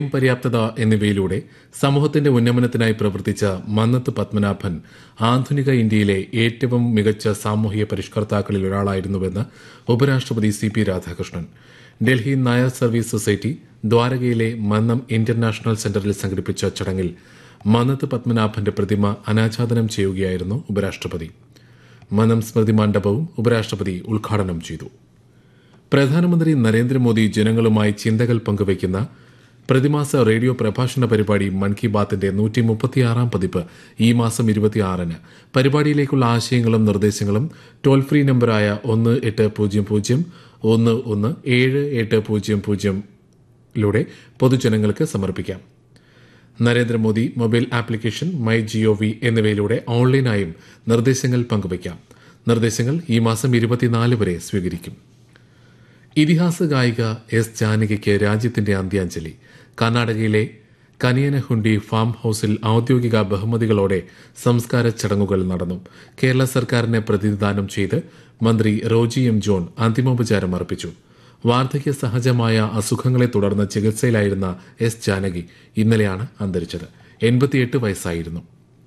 പര്യാപ്തത എന്നിവയിലൂടെ സമൂഹത്തിന്റെ ഉന്നമനത്തിനായി പ്രവർത്തിച്ച മന്നത്ത് പത്മനാഭൻ ആധുനിക ഇന്ത്യയിലെ ഏറ്റവും മികച്ച സാമൂഹിക പരിഷ്കർത്താക്കളിൽ ഒരാളായിരുന്നുവെന്ന് ഉപരാഷ്ട്രപതി C P Radhakrishnan Delhi Nair service society ദ്വാരകയിലെ മന്നം ഇന്റർനാഷണൽ സെന്ററിൽ സംഘടിപ്പിച്ച ചടങ്ങിൽ മന്നത്ത് പത്മനാഭന്റെ പ്രതിമ അനാച്ഛാദനം ചെയ്യുകയായിരുന്നു ഉപരാഷ്ട്രപതി മന്നം സ്മൃതി മണ്ഡപവും ഉപരാഷ്ട്രപതി ഉദ്ഘാടനം ചെയ്തു പ്രധാനമന്ത്രി നരേന്ദ്രമോദി ജനങ്ങളുമായി ചിന്തകൾ പങ്കുവയ്ക്കുന്ന പ്രതിമാസ റേഡിയോ പ്രഭാഷണ പരിപാടി മൻ കി ബാത്തിന്റെ നൂറ്റി മുപ്പത്തിയാറാം പതിപ്പ് ഈ മാസം ഇരുപത്തിയാറിന് പരിപാടിയിലേക്കുള്ള ആശയങ്ങളും നിർദ്ദേശങ്ങളും ടോൾ ഫ്രീ നമ്പറായ ഒന്ന് എട്ട് പൂജ്യം പൂജ്യം ഒന്ന് ഒന്ന് ഏഴ് എട്ട് പൂജ്യം പൂജ്യംലൂടെ പൊതുജനങ്ങൾക്ക് സമർപ്പിക്കാം Narendra Modi mobile application my gov എന്നിവയിലൂടെ ഓൺലൈനായും നിർദ്ദേശങ്ങൾ പങ്കുവയ്ക്കാം നിർദ്ദേശങ്ങൾ ഈ മാസം ഇരുപത്തിനാല് വരെ സ്വീകരിക്കും ഇതിഹാസ ഗായിക എസ് ജാനകിക്ക് രാജ്യത്തിന്റെ അന്ത്യാഞ്ജലി കർണാടകയിലെ കനിയനഹുണ്ടി ഫാം ഹൌസിൽ ഔദ്യോഗിക ബഹുമതികളോടെ സംസ്കാര ചടങ്ങുകൾ നടന്നു കേരള സർക്കാരിനെ പ്രതിനിധാനം ചെയ്ത് മന്ത്രി റോജി എം ജോൺ അന്തിമോപചാരം അർപ്പിച്ചു വാർദ്ധക്യ സഹജമായ അസുഖങ്ങളെ തുടർന്ന് ചികിത്സയിലായിരുന്ന എസ് ജാനകി ഇന്നലെയാണ് അന്തരിച്ചത് എൺപത്തിയെട്ട് വയസ്സായിരുന്നു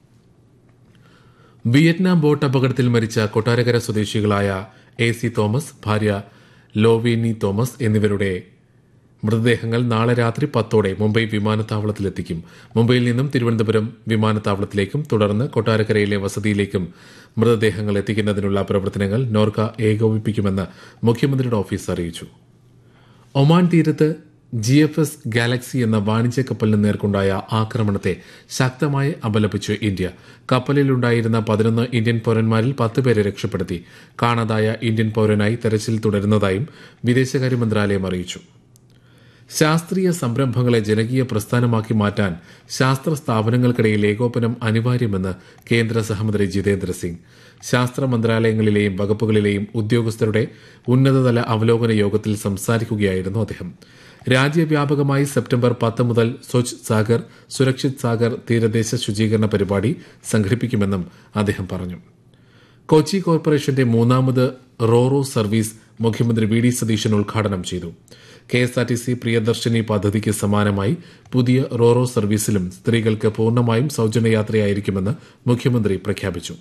വിയറ്റ്നാം ബോട്ട് അപകടത്തിൽ മരിച്ച കൊട്ടാരക്കര സ്വദേശികളായ എ സി തോമസ് ഭാര്യ ലോവേനി തോമസ് എന്നിവരുടെ മൃതദേഹങ്ങൾ നാളെ രാത്രി പത്തോടെ മുംബൈ വിമാനത്താവളത്തിലെത്തിക്കും മുംബൈയിൽ നിന്നും തിരുവനന്തപുരം വിമാനത്താവളത്തിലേക്കും തുടർന്ന് കൊട്ടാരക്കരയിലെ വസതിയിലേക്കും മൃതദേഹങ്ങൾ എത്തിക്കുന്നതിനുള്ള പ്രവർത്തനങ്ങൾ നോർക്ക ഏകോപിപ്പിക്കുമെന്ന് മുഖ്യമന്ത്രിയുടെ ഓഫീസ് അറിയിച്ചു ഒമാൻ തീരത്ത് ജി എഫ് എസ് ഗാലക്സി എന്ന വാണിജ്യ കപ്പലിന് നേർക്കുണ്ടായ ആക്രമണത്തെ ശക്തമായി അപലപിച്ചു ഇന്ത്യ കപ്പലിലുണ്ടായിരുന്ന പതിനൊന്ന് ഇന്ത്യൻ പൌരന്മാരിൽ പത്ത് പേരെ രക്ഷപ്പെടുത്തി കാണാതായ ഇന്ത്യൻ പൌരനായി തെരച്ചിൽ തുടരുന്നതായും വിദേശകാര്യ മന്ത്രാലയം അറിയിച്ചു ശാസ്ത്രീയ സംരംഭങ്ങളെ ജനകീയ പ്രസ്ഥാനമാക്കി മാറ്റാൻ ശാസ്ത്ര സ്ഥാപനങ്ങൾക്കിടയിൽ ഏകോപനം അനിവാര്യമെന്ന് കേന്ദ്ര സഹമന്ത്രി ജിതേന്ദ്ര സിംഗ് ശാസ്ത്ര മന്ത്രാലയങ്ങളിലെയും വകുപ്പുകളിലെയും ഉദ്യോഗസ്ഥരുടെ ഉന്നതതല അവലോകന യോഗത്തിൽ സംസാരിക്കുകയായിരുന്നു അദ്ദേഹം രാജ്യവ്യാപകമായി സെപ്റ്റംബർ പത്ത് മുതൽ സ്വച്ഛ് സാഗർ സുരക്ഷിത് സാഗർ തീരദേശ ശുചീകരണ പരിപാടി സംഘടിപ്പിക്കുമെന്നും അദ്ദേഹം പറഞ്ഞു കൊച്ചി കോർപ്പറേഷന്റെ മൂന്നാമത് റോറോ സർവീസ് മുഖ്യമന്ത്രി വി ഡി സതീശൻ ഉദ്ഘാടനം ചെയ്തു K S R T C Priyadarshini പദ്ധതിക്ക് സമാനമായി പുതിയ റോറോ സർവീസിലും സ്ത്രീകൾക്ക് പൂർണ്ണമായും സൌജന്യ യാത്രയായിരിക്കുമെന്ന് മുഖ്യമന്ത്രി പ്രഖ്യാപിച്ചു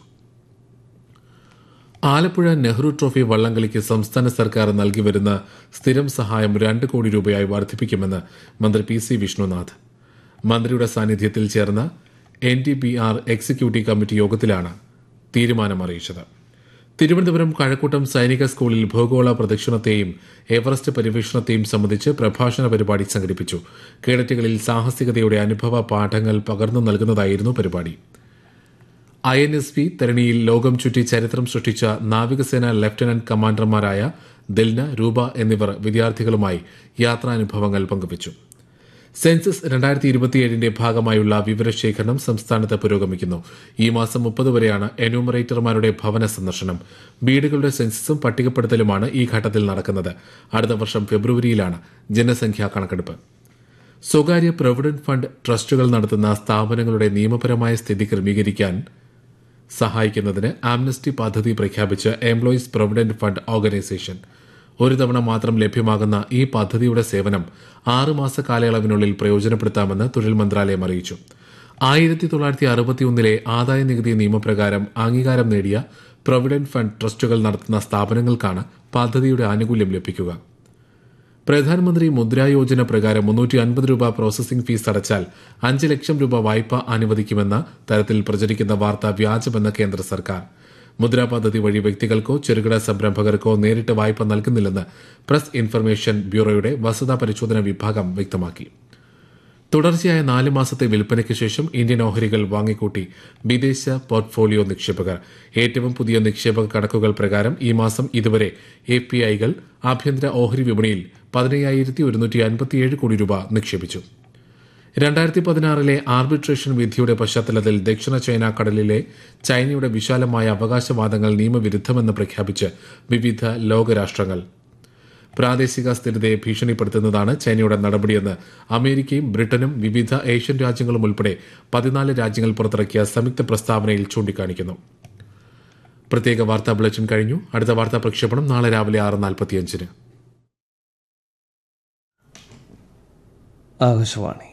ആലപ്പുഴ നെഹ്റു ട്രോഫി വള്ളംകളിക്ക് സംസ്ഥാന സർക്കാർ നൽകി വരുന്ന സ്ഥിരം സഹായം രണ്ട് കോടി രൂപയായി വർദ്ധിപ്പിക്കുമെന്ന് മന്ത്രി പി സി വിഷ്ണുനാഥ് മന്ത്രിയുടെ സാന്നിധ്യത്തിൽ ചേർന്ന N D B R executive committee യോഗത്തിലാണ് തീരുമാനം അറിയിച്ചത് തിരുവനന്തപുരം കഴക്കൂട്ടം സൈനിക സ്കൂളിൽ ഭൂഗോള പ്രദക്ഷിണത്തെയും എവറസ്റ്റ് പരിവേഷണത്തെയും സംബന്ധിച്ച് പ്രഭാഷണ പരിപാടി സംഘടിപ്പിച്ചു കേഡറ്റുകളിൽ സാഹസികതയുടെ അനുഭവ പാഠങ്ങൾ പകർന്നു നൽകുന്നതായിരുന്നു പരിപാടി ഐ എൻ എസ് പി തരണിയിൽ ലോകം ചുറ്റി ചരിത്രം സൃഷ്ടിച്ച നാവികസേന ലഫ്റ്റനന്റ് കമാൻഡർമാരായ ദിൽന രൂപ എന്നിവർ വിദ്യാർത്ഥികളുമായി യാത്രാനുഭവങ്ങൾ പങ്കുവച്ചു സെൻസസ് രണ്ടായിരത്തി ഇരുപത്തിയേഴിന്റെ ഭാഗമായുള്ള വിവരശേഖരണം സംസ്ഥാനത്ത് പുരോഗമിക്കുന്നു ഈ മാസം മുപ്പത് വരെയാണ് എന്യൂമറേറ്റർമാരുടെ ഭവന സന്ദർശനം വീടുകളുടെ സെൻസസും പട്ടികപ്പെടുത്തലുമാണ് ഈ ഘട്ടത്തിൽ നടക്കുന്നത് അടുത്ത വർഷം ഫെബ്രുവരിയിലാണ് ജനസംഖ്യാ കണക്കെടുപ്പ് സ്വകാര്യ പ്രൊവിഡന്റ് ഫണ്ട് ട്രസ്റ്റുകൾ നടത്തുന്ന സ്ഥാപനങ്ങളുടെ നിയമപരമായ സ്ഥിതി ക്രമീകരിക്കാൻ സഹായിക്കുന്നതിന് ആംനസ്റ്റി പദ്ധതി പ്രഖ്യാപിച്ച എംപ്ലോയീസ് പ്രൊവിഡന്റ് ഫണ്ട് ഓർഗനൈസേഷൻ ഒരു തവണ മാത്രം ലഭ്യമാകുന്ന ഈ പദ്ധതിയുടെ സേവനം ആറുമാസ കാലയളവിനുള്ളിൽ പ്രയോജനപ്പെടുത്താമെന്ന് തൊഴിൽ മന്ത്രാലയം അറിയിച്ചു ആയിരത്തി തൊള്ളായിരത്തി അറുപത്തിയൊന്നിലെ ആദായ നികുതി നിയമപ്രകാരം അംഗീകാരം നേടിയ പ്രൊവിഡന്റ് ഫണ്ട് ട്രസ്റ്റുകൾ നടത്തുന്ന സ്ഥാപനങ്ങൾക്കാണ് പദ്ധതിയുടെ ആനുകൂല്യം ലഭിക്കുക പ്രധാനമന്ത്രി മുദ്രാ യോജന പ്രകാരം മുന്നൂറ്റി അൻപത് രൂപ പ്രോസസിംഗ് ഫീസ് അടച്ചാൽ അഞ്ച് ലക്ഷം രൂപ വായ്പ അനുവദിക്കുമെന്ന തരത്തിൽ പ്രചരിക്കുന്ന വാർത്ത വ്യാജമെന്ന് കേന്ദ്ര സർക്കാർ മുദ്രാ പദ്ധതി വഴി വ്യക്തികൾക്കോ ചെറുകിട സംരംഭകർക്കോ നേരിട്ട് വായ്പ നൽകുന്നില്ലെന്ന് പ്രസ് ഇൻഫർമേഷൻ ബ്യൂറോയുടെ വസ്തുതാ പരിശോധന വിഭാഗം വ്യക്തമാക്കി തുടർച്ചയായ നാല് മാസത്തെ വിൽപ്പനയ്ക്ക് ശേഷം ഇന്ത്യൻ ഓഹരികൾ വാങ്ങിക്കൂട്ടി വിദേശ പോർട്ട്ഫോളിയോ നിക്ഷേപകർ ഏറ്റവും പുതിയ നിക്ഷേപക കണക്കുകൾ പ്രകാരം ഈ മാസം ഇതുവരെ എഫ് പി ഐകൾ ആഭ്യന്തര ഓഹരി വിപണിയിൽ പതിനയ്യായിരത്തി ഒരുന്നൂറ്റി അൻപത്തിയേഴ് കോടി രൂപ നിക്ഷേപിച്ചു രണ്ടായിരത്തി പതിനാറിലെ ആർബിട്രേഷൻ വിധിയുടെ പശ്ചാത്തലത്തിൽ ദക്ഷിണ ചൈന കടലിലെ ചൈനയുടെ വിശാലമായ അവകാശവാദങ്ങൾ നിയമവിരുദ്ധമെന്ന് പ്രഖ്യാപിച്ച് വിവിധ ലോകരാഷ്ട്രങ്ങൾ പ്രാദേശിക സ്ഥിരതയെ ഭീഷണിപ്പെടുത്തുന്നതാണ് ചൈനയുടെ നടപടിയെന്ന് അമേരിക്കയും ബ്രിട്ടനും വിവിധ ഏഷ്യൻ രാജ്യങ്ങളും ഉൾപ്പെടെ പതിനാല് രാജ്യങ്ങൾ പുറത്തിറക്കിയ സംയുക്ത പ്രസ്താവനയിൽ ചൂണ്ടിക്കാണിക്കുന്നു പ്രത്യേക വാർത്താ ബുള്ളറ്റിൻ കഴിഞ്ഞു അടുത്ത വാർത്താ പ്രക്ഷേപണം നാളെ രാവിലെ ആറ് നാൽപ്പത്തിയഞ്ചിന് ആകാശവാണി